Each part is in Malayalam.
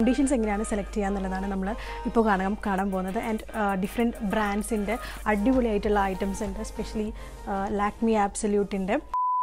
ഫൗണ്ടേഷൻസ് എങ്ങനെയാണ് സെലക്ട് ചെയ്യുക എന്നുള്ളതാണ് നമ്മൾ ഇപ്പോൾ കാണാൻ കാണാൻ പോകുന്നത് ആൻഡ് ഡിഫറെൻറ്റ് ബ്രാൻഡ്സിൻ്റെ അടിപൊളിയായിട്ടുള്ള ഐറ്റംസ് ഉണ്ട് സ്പെഷ്യലി ലാക്മി ആബ്സല്യൂട്ടിൻ്റെ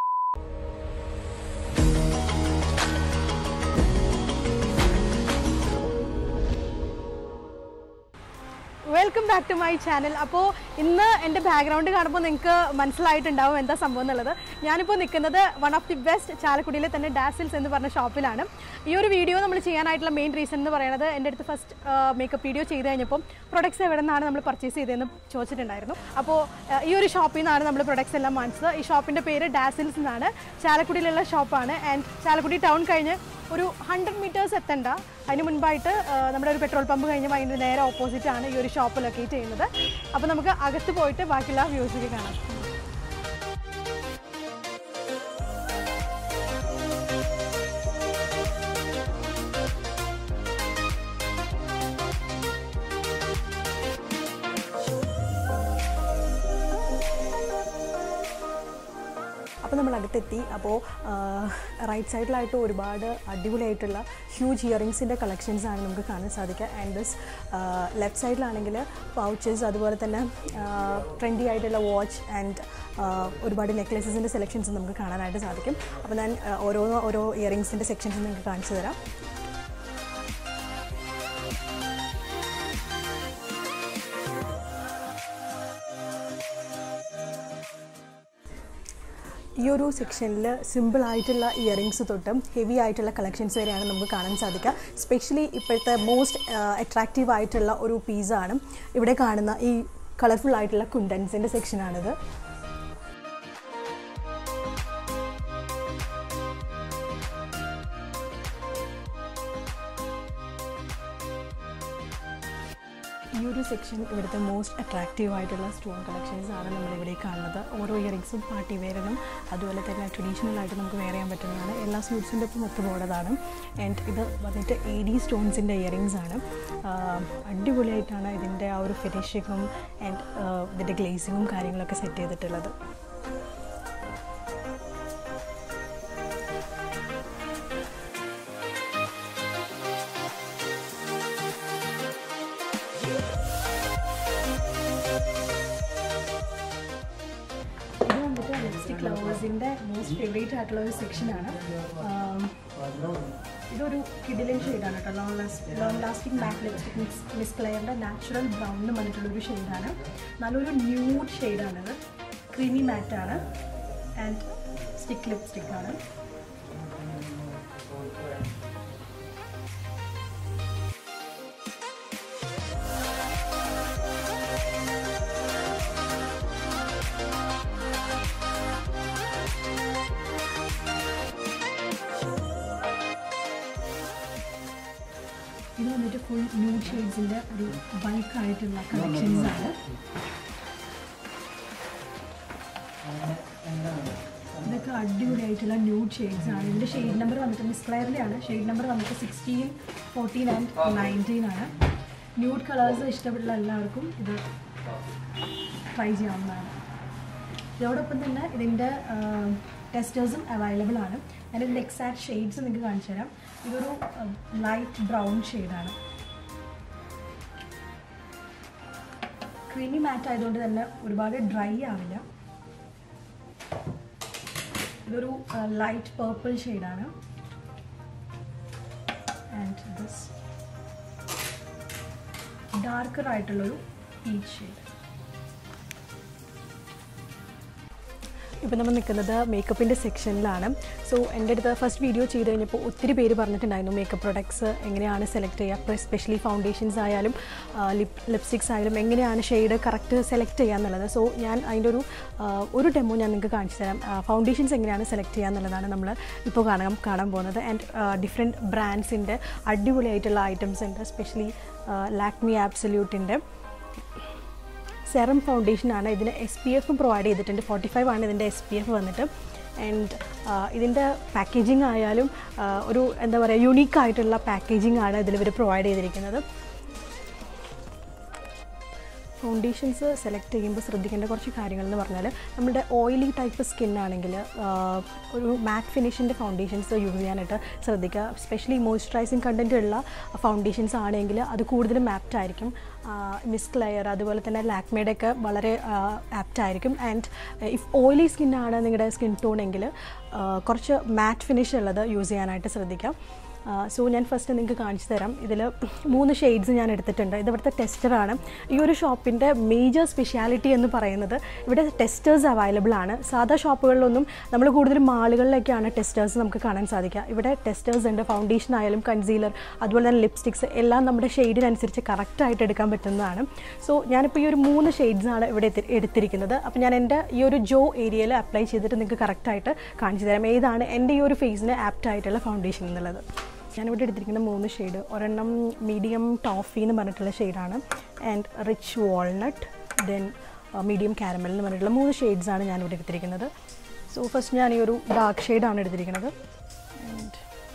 welcome back to my channel അപ്പോൾ ഇന്ന് എൻ്റെ ബാക്ക്ഗ്രൗണ്ട് കാണുമ്പോൾ നിങ്ങൾക്ക് മനസ്സിലായിട്ടുണ്ടാവും എന്താ സംഭവം എന്നുള്ളത് ഞാനിപ്പോൾ നിൽക്കുന്നത് വൺ ഓഫ് ദി ബെസ്റ്റ് ചാലക്കുടിയിലെ തന്നെ ഡാസിൽസ് എന്ന് പറഞ്ഞ ഷോപ്പിലാണ് ഈ ഒരു വീഡിയോ നമ്മൾ ചെയ്യാനായിട്ടുള്ള മെയിൻ റീസൺ എന്ന് പറയുന്നത് എൻ്റെ അടുത്ത് ഫസ്റ്റ് മേക്കപ്പ് വീഡിയോ ചെയ്ത് കഴിഞ്ഞപ്പോൾ പ്രൊഡക്ട്സ് എവിടെ നിന്നാണ് നമ്മൾ പർച്ചേസ് ചെയ്തതെന്ന് ചോദിച്ചിട്ടുണ്ടായിരുന്നു അപ്പോൾ ഈ ഒരു ഷോപ്പിൽ നിന്നാണ് നമ്മൾ പ്രൊഡക്ട്സ് എല്ലാം വാങ്ങിച്ചത് ഈ ഷോപ്പിൻ്റെ പേര് ഡാസിൽസ് എന്നാണ് ചാലക്കുടിയിലുള്ള ഷോപ്പാണ് ആൻഡ് ചാലക്കുടി ടൗൺ കഴിഞ്ഞ് ഒരു ഹൺഡ്രഡ് മീറ്റേഴ്സ് എത്തണ്ട അതിന് മുൻപായിട്ട് ആ, നമ്മുടെ ഒരു പെട്രോൾ പമ്പ് കഴിഞ്ഞ് അതിൻ്റെ നേരെ ഓപ്പോസിറ്റ് ആണ് ഈ ഒരു ഷോപ്പ് ലൊക്കേറ്റ് ചെയ്യുന്നത് അപ്പോൾ നമുക്ക് അകത്ത് പോയിട്ട് ബാക്കിയുള്ള വ്യൂസിലേക്ക് കാണാം അപ്പോൾ നമ്മൾ അകത്തെത്തി അപ്പോൾ റൈറ്റ് സൈഡിലായിട്ട് ഒരുപാട് അടിപൊളിയായിട്ടുള്ള ഹ്യൂജ് ഇയറിങ്സിൻ്റെ കളക്ഷൻസ് ആണ് നമുക്ക് കാണാൻ സാധിക്കുക ആൻഡ് ദിസ് ലെഫ്റ്റ് സൈഡിലാണെങ്കിൽ പൗച്ചസ് അതുപോലെ തന്നെ ട്രെൻഡി ആയിട്ടുള്ള വാച്ച് ആൻഡ് ഒരുപാട് നെക്ലേസസിൻ്റെ സെലക്ഷൻസ് നമുക്ക് കാണാനായിട്ട് സാധിക്കും അപ്പോൾ ഞാൻ ആ, ഓരോ ഓരോ ഇയറിങ്സിൻ്റെ സെക്ഷൻസ് നിങ്ങൾക്ക് കാണിച്ചു തരാം ഈ ഒരു സെക്ഷനിൽ സിമ്പിൾ ആയിട്ടുള്ള ഇയറിങ്സ് തൊട്ടും ഹെവി ആയിട്ടുള്ള കളക്ഷൻസ് വരെയാണ് നമുക്ക് കാണാൻ സാധിക്കുക സ്പെഷ്യലി ഇപ്പോഴത്തെ മോസ്റ്റ് അട്രാക്റ്റീവ് ആയിട്ടുള്ള ഒരു പീസാണ് ഇവിടെ കാണുന്ന ഈ കളർഫുൾ ആയിട്ടുള്ള കുണ്ടൻസിൻ്റെ സെക്ഷനാണിത് ഈ ഒരു സെക്ഷൻ ഇവിടുത്തെ മോസ്റ്റ് അട്രാക്റ്റീവ് ആയിട്ടുള്ള സ്റ്റോൺ കളക്ഷൻസ് ആണ് നമ്മൾ ഇവിടെ കാണുന്നത് ഓരോ ഇയറിങ്സും പാർട്ടി വെയറിനും അതുപോലെ തന്നെ ട്രഡീഷണൽ ആയിട്ട് നമുക്ക് വെയർ ചെയ്യാൻ പറ്റുന്നതാണ് എല്ലാ സ്യൂട്ട്സിൻ്റെ ഒപ്പം ഒത്തുപോടതാണ് ആൻഡ് ഇത് വന്നിട്ട് എ ഡി സ്റ്റോൺസിൻ്റെ ഇയറിങ്സ് ആണ് ആഹ് അടിപൊളിയായിട്ടാണ് ഇതിൻ്റെ ആ ഒരു ഫിനിഷിങ്ങും ആൻഡ് ഇതിൻ്റെ ഗ്ലേസിങ്ങും കാര്യങ്ങളൊക്കെ സെറ്റ് ചെയ്തിട്ടുള്ളത് ഇത് വന്നിട്ട് ലിപ്സ്റ്റിക് ലവേഴ്സിൻ്റെ മോസ്റ്റ് ഫേവറേറ്റ് ആയിട്ടുള്ള ഒരു സെക്ഷനാണ് ഇതൊരു കിഡിലിൻ ഷെയ്ഡാണ് കേട്ടോ long last long lasting matte lipstick Miss Miss ക്ലെയറിൻ്റെ നാച്ചുറൽ ബ്രൗൺ എന്ന് പറഞ്ഞിട്ടുള്ളൊരു ഷെയ്ഡാണ് നല്ലൊരു ന്യൂഡ് ഷെയ്ഡാണിത് ക്രീമി മാറ്റാണ് ആൻഡ് സ്റ്റിക്ക് ലിപ്സ്റ്റിക് ആണ് ഇത് വന്നിട്ട് ഫുൾ ന്യൂഡ് ഷെയ്ഡ്സിൻ്റെ ഒരു ബൾക്കായിട്ടുള്ള കളക്ഷൻസ് ആണ് ഇതൊക്കെ അടിപൊളിയായിട്ടുള്ള ന്യൂഡ് ഷെയ്ഡ്സ് ആണ് ഇതിൻ്റെ ഷെയ്ഡ് നമ്പർ വന്നിട്ട് മിസ് ക്ലെയറിൻ്റെ ആണ് ഷെയ്ഡ് നമ്പർ വന്നിട്ട് സിക്സ്റ്റീൻ ഫോർട്ടീൻ ആൻഡ് നയൻറ്റീൻ ആണ് ന്യൂഡ് കളേഴ്സ് ഇഷ്ടപ്പെടുന്ന എല്ലാവർക്കും ഇത് ട്രൈ ചെയ്യാവുന്നതാണ് ഇതോടൊപ്പം തന്നെ ഇതിൻ്റെ ടെസ്റ്റേഴ്സും അവൈലബിൾ ആണ് ഞാൻ ഇതിൻ്റെ എക്സാക്ട് ഷെയ്ഡ്സ് നിങ്ങൾക്ക് കാണിച്ചു തരാം ഇതൊരു ലൈറ്റ് ബ്രൗൺ ഷെയ്ഡാണ് ക്രീമി മാറ്റ് ആയതുകൊണ്ട് തന്നെ ഒരുപാട് ഡ്രൈ ആവില്ല ഇതൊരു ലൈറ്റ് പേർപ്പിൾ ഷെയ്ഡാണ് ആൻഡ് ദിസ് ഡാർക്കർ ആയിട്ടുള്ളൊരു പീച്ച് ഷെയ്ഡ് ഇപ്പോൾ നമ്മൾ നിൽക്കുന്നത് മേക്കപ്പിൻ്റെ സെക്ഷനിലാണ് സോ എൻ്റെ അടുത്ത് ഫസ്റ്റ് വീഡിയോ ചെയ്ത് കഴിഞ്ഞപ്പോൾ ഒത്തിരി പേര് പറഞ്ഞിട്ടുണ്ടായിരുന്നു മേക്കപ്പ് പ്രൊഡക്ട്സ് എങ്ങനെയാണ് സെലക്ട് ചെയ്യുക സ്പെഷ്യലി ഫൗണ്ടേഷൻസ് ആയാലും ലിപ് ലിപ്സ്റ്റിക്സ് ആയാലും എങ്ങനെയാണ് ഷെയ്ഡ് കറക്റ്റ് സെലക്ട് ചെയ്യുക എന്നുള്ളത് സോ ഞാൻ അതിൻ്റെ ഒരു ആ, ഒരു ഡെമോ ഞാൻ നിങ്ങൾക്ക് കാണിച്ചു തരാം ഫൗണ്ടേഷൻസ് എങ്ങനെയാണ് സെലക്ട് ചെയ്യുക എന്നുള്ളതാണ് നമ്മൾ ഇപ്പോൾ കാണാൻ കാണാൻ പോകുന്നത് ആൻഡ് ഡിഫറെൻറ്റ് ബ്രാൻഡ്സിൻ്റെ അടിപൊളിയായിട്ടുള്ള ഐറ്റംസ് ഉണ്ട് സ്പെഷ്യലി ലാക്മി ആബ്സല്യൂട്ടിൻ്റെ സെറം ഫൗണ്ടേഷൻ ആണ് ഇതിന് എസ് പി എഫും പ്രൊവൈഡ് ചെയ്തിട്ടുണ്ട് ഫോർട്ടി ഫൈവ് ആണ് ഇതിൻ്റെ എസ് പി എഫ് വന്നിട്ട് ആൻഡ് ഇതിൻ്റെ പാക്കേജിങ് ആയാലും ആ, ഒരു എന്താ പറയുക യുണീക്ക് ആയിട്ടുള്ള പാക്കേജിങ് ആണ് ഇതിൽ ഇവർ പ്രൊവൈഡ് ചെയ്തിരിക്കുന്നത് ഫൗണ്ടേഷൻസ് സെലക്ട് ചെയ്യുമ്പോൾ ശ്രദ്ധിക്കേണ്ട കുറച്ച് കാര്യങ്ങൾ എന്ന് പറഞ്ഞാൽ നമ്മുടെ ഓയിലി ടൈപ്പ് സ്കിൻ ആണെങ്കിൽ ഒരു മാറ്റ് ഫിനിഷിൻ്റെ ഫൗണ്ടേഷൻസ് യൂസ് ചെയ്യാനായിട്ട് ശ്രദ്ധിക്കുക സ്പെഷ്യലി മോയ്സ്ചറൈസിങ് കണ്ടൻറ്റ് ഉള്ള ഫൗണ്ടേഷൻസ് ആണെങ്കിൽ അത് കൂടുതലും ആപ്റ്റ് ആയിരിക്കും മിസ്ക് ലെയർ അതുപോലെ തന്നെ ലാക്മേയുടെ ഒക്കെ വളരെ ആപ്റ്റ് ആയിരിക്കും ആൻഡ് ഇഫ് ഓയിലി സ്കിന്നാണ് നിങ്ങളുടെ സ്കിൻ ടോൺ എങ്കിൽ കുറച്ച് മാറ്റ് ഫിനിഷ് ഉള്ളത് യൂസ് ചെയ്യാനായിട്ട് ശ്രദ്ധിക്കാം സോ ഞാൻ ഫസ്റ്റ് നിങ്ങൾക്ക് കാണിച്ചു തരാം ഇതിൽ മൂന്ന് ഷെയ്ഡ്സ് ഞാൻ എടുത്തിട്ടുണ്ട് ഇത് ഇവിടുത്തെ ടെസ്റ്ററാണ് ഈ ഒരു ഷോപ്പിൻ്റെ മേജർ സ്പെഷ്യാലിറ്റി എന്ന് പറയുന്നത് ഇവിടെ ടെസ്റ്റേഴ്സ് അവൈലബിൾ ആണ് സാധാ ഷോപ്പുകളിലൊന്നും നമ്മൾ കൂടുതലും മാളുകളിലൊക്കെയാണ് ടെസ്റ്റേഴ്സ് നമുക്ക് കാണാൻ സാധിക്കുക ഇവിടെ ടെസ്റ്റേഴ്സ് ഉണ്ട് ഫൗണ്ടേഷൻ ആയാലും കൺസീലർ അതുപോലെ തന്നെ ലിപ്സ്റ്റിക്സ് എല്ലാം നമ്മുടെ ഷെയ്ഡിനനുസരിച്ച് കറക്റ്റായിട്ട് എടുക്കാൻ പറ്റുന്നതാണ് സോ ഞാനിപ്പോൾ ഈ ഒരു മൂന്ന് ഷെയ്ഡ്സാണ് ഇവിടെ എത്തി- എടുത്തിരിക്കുന്നത് അപ്പോൾ ഞാൻ എൻ്റെ ഈ ഒരു ജോ ഏരിയയിൽ അപ്ലൈ ചെയ്തിട്ട് നിങ്ങൾക്ക് കറക്റ്റായിട്ട് കാണിച്ചു തരാം ഏതാണ് എൻ്റെ ഈ ഒരു ഫേസിന് ആപ്റ്റ് ആയിട്ടുള്ള ഫൗണ്ടേഷൻ എന്നുള്ളത് ഞാനിവിടെ എടുത്തിരിക്കുന്ന മൂന്ന് ഷെയ്ഡ് ഒരെണ്ണം മീഡിയം ടോഫി എന്ന് പറഞ്ഞിട്ടുള്ള ഷെയ്ഡാണ് and rich walnut then medium caramel എന്ന് പറഞ്ഞിട്ടുള്ള മൂന്ന് ഷെയ്ഡ്സാണ് ഞാനിവിടെ എടുത്തിരിക്കുന്നത് സോ ഫസ്റ്റ് ഞാൻ ഈ ഒരു ഡാർക്ക് ഷെയ്ഡാണ് എടുത്തിരിക്കുന്നത് ആൻഡ്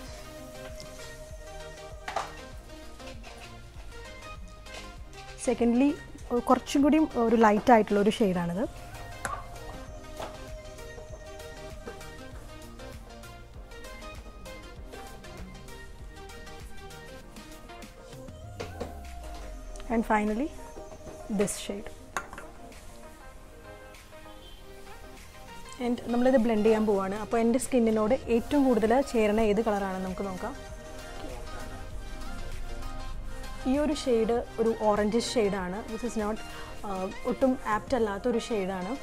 സെക്കൻഡ്ലി കുറച്ചും കൂടി ഒരു ലൈറ്റ് ആയിട്ടുള്ള ഒരു ഷെയ്ഡാണിത് and finally this shade and നമ്മളിത് ബ്ലെൻഡ് ചെയ്യാൻ പോവാണ് അപ്പോൾ എൻ്റെ സ്കിന്നിനോട് ഏറ്റവും കൂടുതൽ ചേരണ ഏത് കളറാണെന്ന് നമുക്ക് നോക്കാം ഈ ഒരു ഷെയ്ഡ് ഒരു ഓറഞ്ച് ഷെയ്ഡാണ് ദിസ് ഇസ് നോട്ട് ഒട്ടും ആപ്റ്റ് അല്ലാത്ത ഒരു ഷെയ്ഡാണ്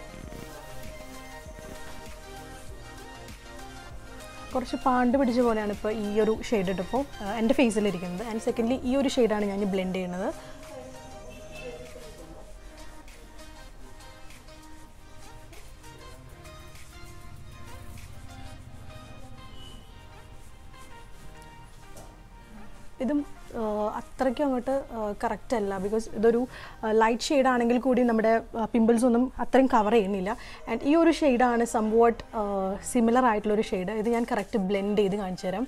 കുറച്ച് പാണ്ട് പിടിച്ച പോലെയാണ് ഇപ്പോൾ ഈ ഒരു ഷെയ്ഡ് ഇട്ടപ്പോൾ എൻ്റെ ഫേസിലിരിക്കുന്നത് ആൻഡ് സെക്കൻഡ്ലി ഈ ഒരു ഷെയ്ഡാണ് ഞാൻ ബ്ലെൻഡ് ചെയ്യുന്നത് ഇതും ആ, അത്രയ്ക്കും അങ്ങോട്ട് കറക്റ്റ് അല്ല ബിക്കോസ് ഇതൊരു ലൈറ്റ് ഷെയ്ഡ് ആണെങ്കിൽ കൂടി നമ്മുടെ പിമ്പിൾസ് ഒന്നും അത്രയും കവർ ചെയ്യുന്നില്ല ആൻഡ് ഈ ഒരു ഷെയ്ഡാണ് സംവാട്ട് സിമിലർ ആയിട്ടുള്ളൊരു ഷെയ്ഡ് ഇത് ഞാൻ കറക്റ്റ് ബ്ലെൻഡ് ചെയ്ത് കാണിച്ചു തരാം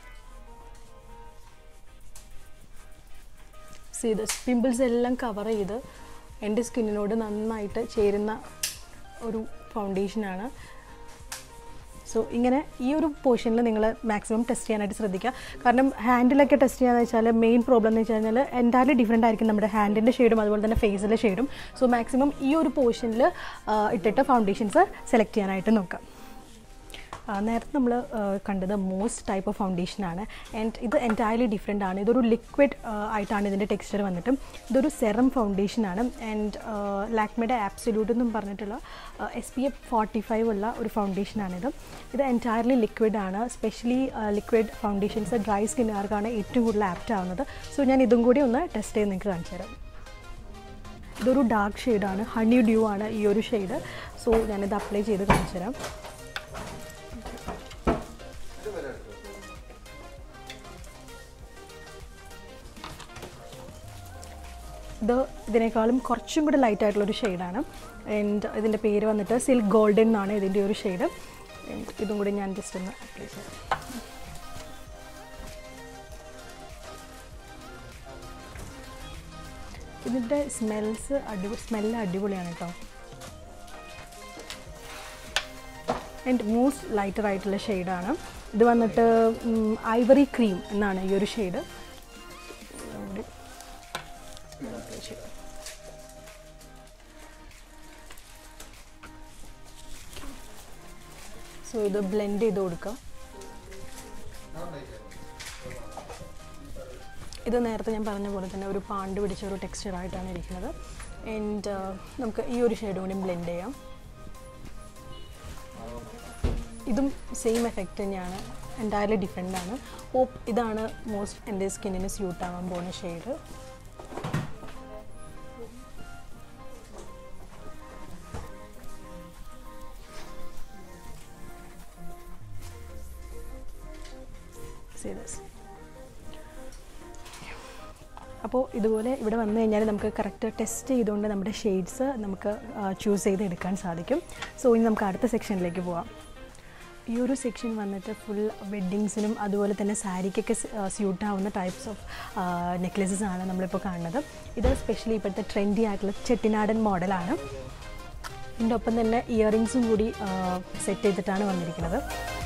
സീ ദസ് പിമ്പിൾസ് എല്ലാം കവർ ചെയ്ത് എൻ്റെ സ്കിന്നിനോട് നന്നായിട്ട് ചേരുന്ന ഒരു ഫൗണ്ടേഷനാണ് സോ ഇങ്ങനെ ഈ ഒരു പോർഷനിൽ നിങ്ങൾ മാക്സിമം ടെസ്റ്റ് ചെയ്യാനായിട്ട് ശ്രദ്ധിക്കുക കാരണം ഹാൻഡിലൊക്കെ ടെസ്റ്റ് ചെയ്യാന്ന് വെച്ചാൽ മെയിൻ പ്രോബ്ലം എന്ന് വെച്ച് കഴിഞ്ഞാൽ എൻറ്റയർലി ഡിഫറെൻ്റ് ആയിരിക്കും നമ്മുടെ ഹാൻഡിൻ്റെ ഷെയ്ഡും അതുപോലെ തന്നെ ഫേസിലെ ഷെയ്ഡും സോ മാക്സിമം ഈ ഒരു പോർഷനിൽ ഇട്ടിട്ട് ഫൗണ്ടേഷൻസ് സെലക്ട് ചെയ്യാനായിട്ട് നോക്കാം ആ, നേരത്തെ നമ്മൾ കണ്ടത് മോസ്റ്റ് ടൈപ്പ് ഓഫ് ഫൗണ്ടേഷനാണ് ആൻഡ് ഇത് എൻറ്റയർലി ഡിഫറെൻ്റ് ആണ് ഇതൊരു ലിക്വിഡ് ആയിട്ടാണ് ഇതിൻ്റെ ടെക്സ്ചർ വന്നിട്ട് ഇതൊരു സെറം ഫൗണ്ടേഷനാണ് ആൻഡ് ലാക്മയുടെ ആപ്സല്യൂട്ട് എന്നും പറഞ്ഞിട്ടുള്ള S P F forty five ഉള്ള ഒരു ഫൗണ്ടേഷനാണിത് ഇത് എൻറ്റയർലി ലിക്വിഡ് ആണ് സ്പെഷ്യലി ലിക്വിഡ് ഫൗണ്ടേഷൻസ് ഡ്രൈ സ്കിന്നുകാർക്കാണ് ഏറ്റവും കൂടുതൽ ആപ്റ്റ് ആവുന്നത് സോ ഞാൻ ഇതും കൂടി ഒന്ന് ടെസ്റ്റ് ചെയ്ത് നിങ്ങൾക്ക് കാണിച്ചു തരാം ഇതൊരു ഡാർക്ക് ഷെയ്ഡാണ് ഹണി ഡ്യൂ ആണ് ഈ ഒരു ഷെയ്ഡ് സോ ഞാനിത് അപ്ലൈ ചെയ്ത് കാണിച്ചു തരാം ഇത് ഇതിനേക്കാളും കുറച്ചും കൂടി ലൈറ്റ് ആയിട്ടുള്ളൊരു ഷെയ്ഡാണ് ആൻഡ് ഇതിൻ്റെ പേര് വന്നിട്ട് സിൽക്ക് ഗോൾഡൻ എന്നാണ് ഇതിൻ്റെ ഒരു ഷെയ്ഡ് ഇതും കൂടി ഞാൻ ജസ്റ്റ് ഒന്ന് അപ്ലൈ ചെയ്യാം ഇതിൻ്റെ സ്മെൽസ് അടിപൊളി സ്മെല്ല് അടിപൊളിയാണ് കേട്ടോ ആൻഡ് മോസ്റ്റ് ലൈറ്റർ ആയിട്ടുള്ള ഷെയ്ഡാണ് ഇത് വന്നിട്ട് ഐവറി ക്രീം എന്നാണ് ഈ ഒരു ഷെയ്ഡ് സോ ഇത് ബ്ലെൻഡ് ചെയ്ത് കൊടുക്കാം ഇത് നേരത്തെ ഞാൻ പറഞ്ഞ പോലെ തന്നെ ഒരു പാണ്ട് പിടിച്ച ഒരു ടെക്സ്ചറായിട്ടാണ് ഇരിക്കുന്നത് ആൻഡ് നമുക്ക് ഈ ഒരു ഷെയ്ഡ് കൂടി ബ്ലെൻഡ് ചെയ്യാം ഇതും സെയിം എഫക്റ്റ് തന്നെയാണ് എൻറ്റയർലി ഡിഫറെൻ്റ് ആണ് ഹോപ്പ് ഇതാണ് മോസ്റ്റ് എൻ്റെ സ്കിന്നിന് സ്യൂട്ട് ആവാൻ പോകുന്ന ഷെയ്ഡ് See this. അപ്പോൾ ഇതുപോലെ ഇവിടെ വന്നു കഴിഞ്ഞാൽ നമുക്ക് കറക്റ്റ് ടെസ്റ്റ് ചെയ്തുകൊണ്ട് നമ്മുടെ ഷെയ്ഡ്സ് നമുക്ക് ചൂസ് ചെയ്ത് എടുക്കാൻ സാധിക്കും സോ ഇനി നമുക്ക് അടുത്ത സെക്ഷനിലേക്ക് പോവാം ഈ ഒരു സെക്ഷൻ വന്നിട്ട് ഫുൾ വെഡ്ഡിങ്സിനും അതുപോലെ തന്നെ സാരിക്കൊക്കെ സ്യൂട്ട് ആവുന്ന ടൈപ്സ് ഓഫ് നെക്ലസസ് ആണ് നമ്മളിപ്പോൾ കാണുന്നത് ഇത് സ്പെഷ്യലി ഇപ്പോഴത്തെ ട്രെൻഡി ആയിട്ടുള്ള ചെട്ടിനാടൻ മോഡലാണ് ഇതിൻ്റെ ഒപ്പം തന്നെ ഇയറിങ്സും കൂടി സെറ്റ് ചെയ്തിട്ടാണ് വന്നിരിക്കുന്നത്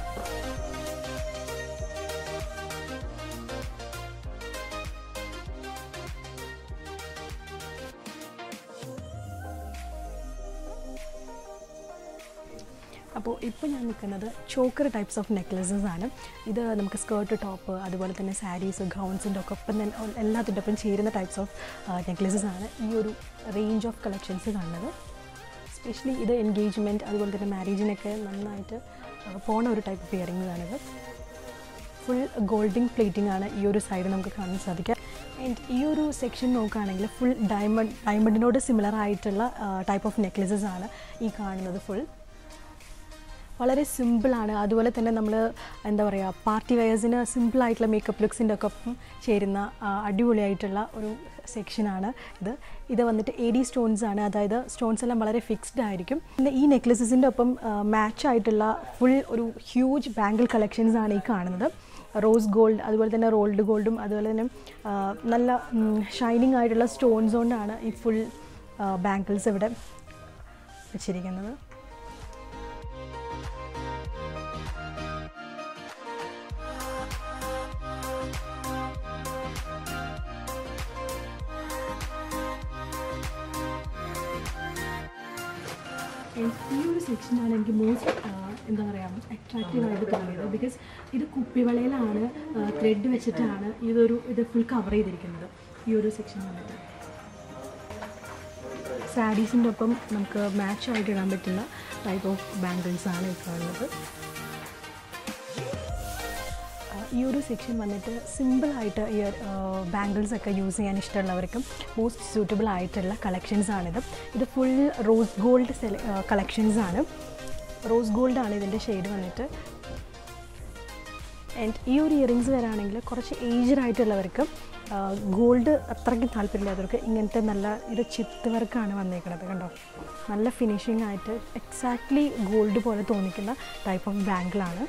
അപ്പോൾ ഇപ്പോൾ ഞാൻ നിൽക്കുന്നത് ചോക്കർ ടൈപ്സ് ഓഫ് നെക്ലസസ് ആണ് ഇത് നമുക്ക് സ്കേർട്ട് ടോപ്പ് അതുപോലെ തന്നെ സാരീസ് ഗൗൺസിൻ്റെ ഒക്കെ ഒപ്പം തന്നെ എല്ലാത്തിൻ്റെ ഒപ്പം ചേരുന്ന ടൈപ്സ് ഓഫ് നെക്ലസസ് ആണ് ഈ ഒരു റേഞ്ച് ഓഫ് കളക്ഷൻസ് കാണുന്നത് സ്പെഷ്യലി ഇത് എൻഗേജ്മെൻറ്റ് അതുപോലെ തന്നെ മാരേജിനൊക്കെ നന്നായിട്ട് പോണ ഒരു ടൈപ്പ് ഓഫ് ഇയറിംഗ് ആണിത് ഫുൾ ഗോൾഡിങ് പ്ലേറ്റിംഗ് ആണ് ഈ ഒരു സൈഡ് നമുക്ക് കാണാൻ സാധിക്കുക ആൻഡ് ഈ ഒരു സെക്ഷൻ നോക്കുകയാണെങ്കിൽ ഫുൾ ഡയമണ്ട് ഡയമണ്ടിനോട് സിമിലർ ആയിട്ടുള്ള ടൈപ്പ് ഓഫ് നെക്ലസസ് ആണ് ഈ കാണുന്നത് ഫുൾ വളരെ സിമ്പിളാണ് അതുപോലെ തന്നെ നമ്മൾ എന്താ പറയുക പാർട്ടി വെയേഴ്സിന് സിമ്പിളായിട്ടുള്ള മേക്കപ്പ് ലുക്സിൻ്റെ ഒക്കെ ഒപ്പം ചേരുന്ന അടിപൊളിയായിട്ടുള്ള ഒരു സെക്ഷനാണ് ഇത് ഇത് വന്നിട്ട് എ ഡി സ്റ്റോൺസ് ആണ് അതായത് സ്റ്റോൺസ് എല്ലാം വളരെ ഫിക്സ്ഡ് ആയിരിക്കും പിന്നെ ഈ നെക്ലസസിൻ്റെ ഒപ്പം മാച്ച് ആയിട്ടുള്ള ഫുൾ ഒരു ഹ്യൂജ് ബാങ്കിൾ കളക്ഷൻസ് ആണ് ഈ കാണുന്നത് റോസ് ഗോൾഡ് അതുപോലെ തന്നെ റോൾഡ് ഗോൾഡും അതുപോലെ തന്നെ നല്ല ഷൈനിങ് ആയിട്ടുള്ള സ്റ്റോൺസ് കൊണ്ടാണ് ഈ ഫുൾ ബാങ്കിൾസ് ഇവിടെ വെച്ചിരിക്കുന്നത് ഈ ഒരു സെക്ഷനാണ് എനിക്ക് മോസ്റ്റ് എന്താ പറയുക അട്രാക്റ്റീവ് ആയിട്ട് തോന്നിയത് ബിക്കോസ് ഇത് കുപ്പിവളയിലാണ് ത്രെഡ് വെച്ചിട്ടാണ് ഇതൊരു ഇത് ഫുൾ കവർ ചെയ്തിരിക്കുന്നത് ഈ ഒരു സെക്ഷൻ വന്നിട്ട് സാരീസിൻ്റെ ഒപ്പം നമുക്ക് മാച്ച് ആയിട്ട് ഇടാൻ പറ്റുന്ന ടൈപ്പ് ഓഫ് ബാംഗിൾസ് ആണ് ഈ കാണുന്നത് ഈ ഒരു സെക്ഷൻ വന്നിട്ട് സിമ്പിളായിട്ട് ഈ ബാംഗിൾസ് ഒക്കെ യൂസ് ചെയ്യാൻ ഇഷ്ടമുള്ളവർക്കും മോസ്റ്റ് സൂട്ടബിൾ ആയിട്ടുള്ള കളക്ഷൻസ് ആണിത് ഇത് ഫുൾ റോസ് ഗോൾഡ് സെല കളക്ഷൻസ് ആണ് റോസ് ഗോൾഡ് ആണ് ഇതിൻ്റെ ഷെയ്ഡ് വന്നിട്ട് ആൻഡ് ഈ ഒരു ഇയറിങ്സ് വരാണെങ്കിൽ കുറച്ച് ഏജ്ഡ് ആയിട്ടുള്ളവർക്ക് ഗോൾഡ് അത്രയ്ക്കും താല്പര്യമില്ലാത്തവർക്ക് ഇങ്ങനത്തെ നല്ല ഇത് ചിത്ത് വർക്കാണ് വന്നേക്കുന്നത് കണ്ടോ നല്ല ഫിനിഷിംഗ് ആയിട്ട് എക്സാക്ട്ലി ഗോൾഡ് പോലെ തോന്നിക്കുന്ന ടൈപ്പ് ഓഫ് ബാങ്കിളാണ്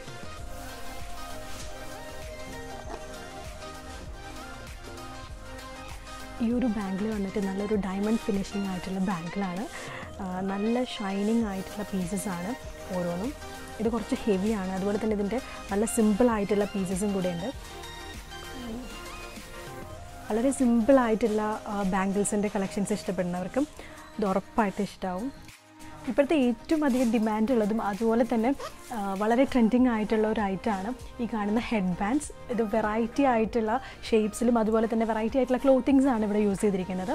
ഈ ഒരു ബാങ്കിൾ വന്നിട്ട് നല്ലൊരു ഡയമണ്ട് ഫിനിഷിംഗ് ആയിട്ടുള്ള ബാങ്കിളാണ് നല്ല ഷൈനിങ് ആയിട്ടുള്ള പീസസ് ആണ് ഓരോന്നും ഇത് കുറച്ച് ഹെവിയാണ് അതുപോലെ തന്നെ ഇതിൻ്റെ നല്ല സിമ്പിൾ ആയിട്ടുള്ള പീസസും കൂടെ ഉണ്ട് വളരെ സിമ്പിൾ ആയിട്ടുള്ള ബാംഗിൾസിൻ്റെ കളക്ഷൻസ് ഇഷ്ടപ്പെടുന്നവർക്കും ഇത് ഉറപ്പായിട്ട് ഇഷ്ടമാവും ഇപ്പോഴത്തെ ഏറ്റവും അധികം ഡിമാൻഡ് ഉള്ളതും അതുപോലെ തന്നെ വളരെ ട്രെൻഡിങ് ആയിട്ടുള്ള ഒരു ഐറ്റമാണ് ഈ കാണുന്ന ഹെഡ് ബാൻഡ്സ് ഇത് വെറൈറ്റി ആയിട്ടുള്ള ഷേപ്സിലും അതുപോലെ തന്നെ വെറൈറ്റി ആയിട്ടുള്ള ക്ലോത്തിങ്സ് ആണ് ഇവിടെ യൂസ് ചെയ്തിരിക്കുന്നത്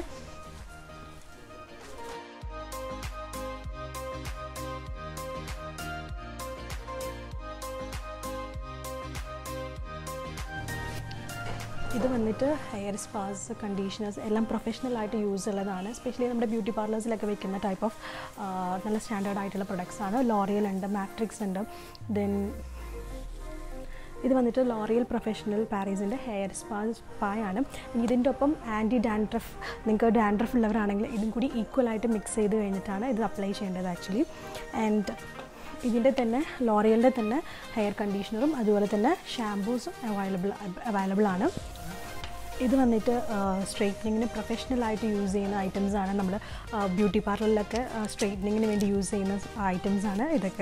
ഇത് വന്നിട്ട് ഹെയർ സ്പാസ് കണ്ടീഷണേഴ്സ് എല്ലാം പ്രൊഫഷണൽ ആയിട്ട് യൂസ് ഉള്ളതാണ് സ്പെഷ്യലി നമ്മുടെ ബ്യൂട്ടി പാർലേഴ്സിലൊക്കെ വെക്കുന്ന ടൈപ്പ് ഓഫ് നല്ല സ്റ്റാൻഡേർഡ് ആയിട്ടുള്ള പ്രൊഡക്ട്സ് ആണ് ലോറിയൽ ഉണ്ട് മാട്രിക്സ് ഉണ്ട് ദെൻ ഇത് വന്നിട്ട് ലോറിയൽ പ്രൊഫഷണൽ പാരീസിൻ്റെ ഹെയർ സ്പാ സ്പായാണ് ഇതിൻ്റെ ഒപ്പം ആൻറ്റി ഡാൻഡ്രഫ് നിങ്ങൾക്ക് ഡാൻഡ്രഫ് ഉള്ളവരാണെങ്കിൽ ഇതും കൂടി ഈക്വലായിട്ട് മിക്സ് ചെയ്ത് കഴിഞ്ഞിട്ടാണ് ഇത് അപ്ലൈ ചെയ്യേണ്ടത് ആക്ച്വലി ആൻഡ് ഇതിൻ്റെ തന്നെ ലോറിയലിൻ്റെ തന്നെ ഹെയർ കണ്ടീഷണറും അതുപോലെ തന്നെ ഷാംപൂസും അവൈലബിൾ അവൈലബിൾ ആണ് ഇത് വന്നിട്ട് സ്ട്രെയിറ്റനിങ്ങിന് പ്രൊഫഷണലായിട്ട് യൂസ് ചെയ്യുന്ന ഐറ്റംസ് ആണ് നമ്മൾ ബ്യൂട്ടി പാർലറിലൊക്കെ സ്ട്രെയിറ്റനിങ്ങിന് വേണ്ടി യൂസ് ചെയ്യുന്ന ഐറ്റംസ് ആണ് ഇതൊക്കെ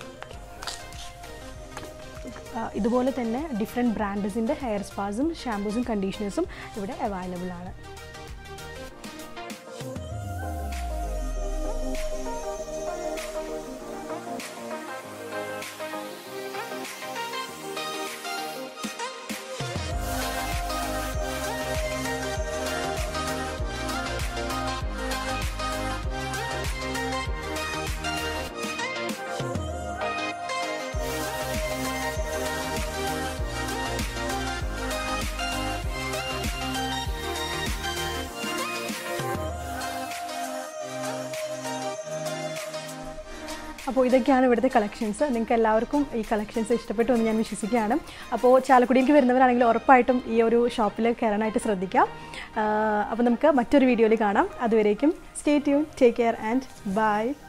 ഇതുപോലെ തന്നെ ഡിഫറെൻറ്റ് ബ്രാൻഡസിൻ്റെ ഹെയർ സ്പാസും ഷാംപൂസും കണ്ടീഷണേഴ്സും ഇവിടെ അവൈലബിൾ ആണ് അപ്പോൾ ഇതൊക്കെയാണ് ഇവിടുത്തെ കളക്ഷൻസ് നിങ്ങൾക്ക് എല്ലാവർക്കും ഈ കളക്ഷൻസ് ഇഷ്ടപ്പെട്ടു എന്ന് ഞാൻ വിശ്വസിക്കുകയാണ് അപ്പോൾ ചാലക്കുടിയിലേക്ക് വരുന്നവരാണെങ്കിൽ ഉറപ്പായിട്ടും ഈ ഒരു ഷോപ്പിൽ കയറാനായിട്ട് ശ്രദ്ധിക്കാം അപ്പോൾ നമുക്ക് മറ്റൊരു വീഡിയോയിൽ കാണാം അതുവരേക്കും stay tune take care and by